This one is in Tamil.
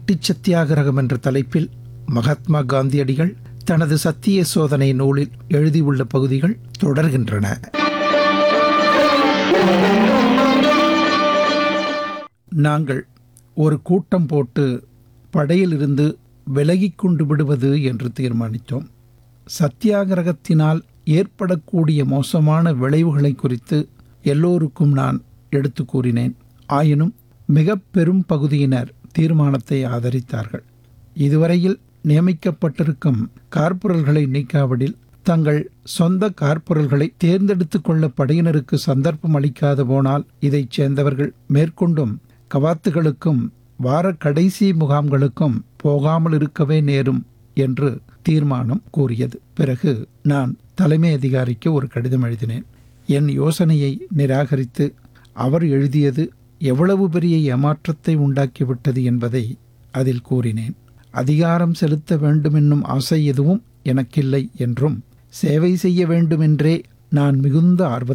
வெட்டுச் சத்தியாகிரகம் என்ற தலைப்பில் மகாத்மா காந்தியடிகள் தனது சத்திய சோதனை நூலில் எழுதியுள்ள பகுதிகள் தொடர்கின்றன நாங்கள் ஒரு கூட்டம் போட்டு படையிலிருந்து விலகிக் கொண்டு விடுவது என்று தீர்மானித்தோம் சத்தியாகிரகத்தினால் ஏற்படக்கூடிய மோசமான விளைவுகளை குறித்து எல்லோருக்கும் நான் எடுத்து கூறினேன் ஆயினும் மிக பெரும் பகுதியினர் தீர்மானத்தை ஆதரித்தார்கள் இதுவரையில் நியமிக்கப்பட்டிருக்கும் கார்ப்பரல்களை நீக்காவிடில் தங்கள் சொந்த கார்ப்பரல்களை தேர்ந்தெடுத்துக் கொள்ள படையினருக்கு சந்தர்ப்பம் அளிக்காது போனால் இதைச் சேர்ந்தவர்கள் மேற்கொண்டும் கவாத்துகளுக்கும் வார கடைசி முகாம்களுக்கும் போகாமல் இருக்கவே நேரும் என்று தீர்மானம் கூறியது பிறகு நான் தலைமை அதிகாரிக்கு ஒரு கடிதம் எழுதினேன் என் யோசனையை நிராகரித்து அவர் எழுதியது எவ்வளவு பெரிய ஏமாற்றத்தை உண்டாக்கிவிட்டது என்பதை அதில் கூறினேன் அதிகாரம் செலுத்த வேண்டுமென்னும் ஆசை எதுவும் எனக்கில்லை என்றும் சேவை செய்ய வேண்டுமென்றே நான் மிகுந்த ஆர்வத்துடன்